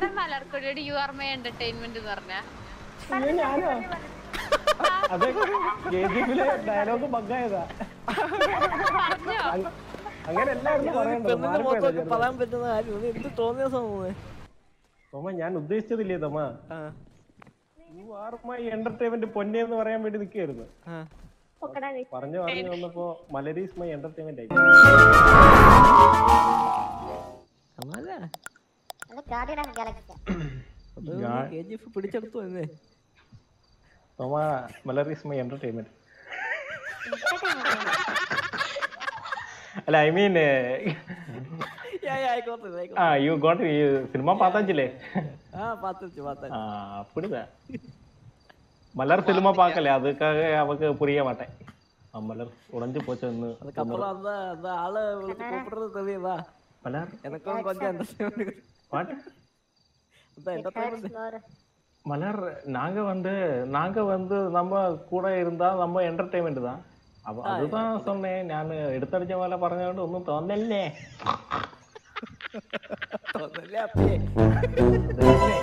പറ മലർക്കൊടിയുടെ you are my entertainment എന്ന് പറഞ്ഞ അയ്യോ, ഞാനോ അതെ കെ ജി എഫിലെ ഡയലോഗ് ബഗ്ഗായതാ പറഞ്ഞോ അങ്- അങ്ങനെ എല്ലാവരും പറയണ്ടത് പെണ്ണിന്റെ മുഖത്തൊക്കെ പറയാൻ പറ്റുന്ന കാര്യം ഇത് എന്ത് തോന്നിയ സംഭവം തോമ ഞാൻ ഉദ്ദേശിച്ചതില്ലേ തോമ ആ യു ആർ മൈ എന്റർടൈൻമെന്റ് പൊന്നെ എന്ന് പറയാൻ വേണ്ടി നിൽക്കുകയായിരുന്നു ആ പറഞ്ഞു പറഞ്ഞു വന്നപ്പോ മലരീസ് മൈ എന്റർടൈൻമെന്റ് ആയി കമാലേ ഗാർഡിയൻ ഓഫ് ഗാലക്സി ഞാൻ- കെ ജി എഫ് പിടിച്ചെടുത്തു എന്നേ തോമ മലരീസ് മൈ എന്റർടൈൻമെന്റ് അല്ല ഐ മീൻ யா யா ஆயிக்கோத்து ஆயிக்கோத்து ആ യു ഗോട്ട് സിനിമ പാത്താച്ചില്ലേ ஆ பார்த்துச்சு பார்த்தேன் ஆ அப்படிதான் மலர் சினிமா பார்க்கல அதுக்காக அவக்கு புரிய மாட்டேன் ஆ, மலர் உடைஞ்சு போச்சுன்னு அதுக்கப்புறம் அந்த அந்த ஆளை விളിച്ച് கூப்பிடுறது தெரியுதா மலர் எனக்கும் கொஞ்சம் என்டர்டைன்மெண்ட் வாட் அந்த என்டர்டைன்மெண்ட் மலர் நாங்க வந்து நாங்க வந்து நம்ம கூட இருந்தா நம்ம என்டர்டைன்மெண்ட் தான் அப்ப அதுதான் சொன்னேன் ഞാൻ എടുത്തടിച്ച പോലെ പറഞ്ഞതുകൊണ്ട് ഒന്നും തോന്നല്ലേ തോന്നല്ലേ അപ്പേ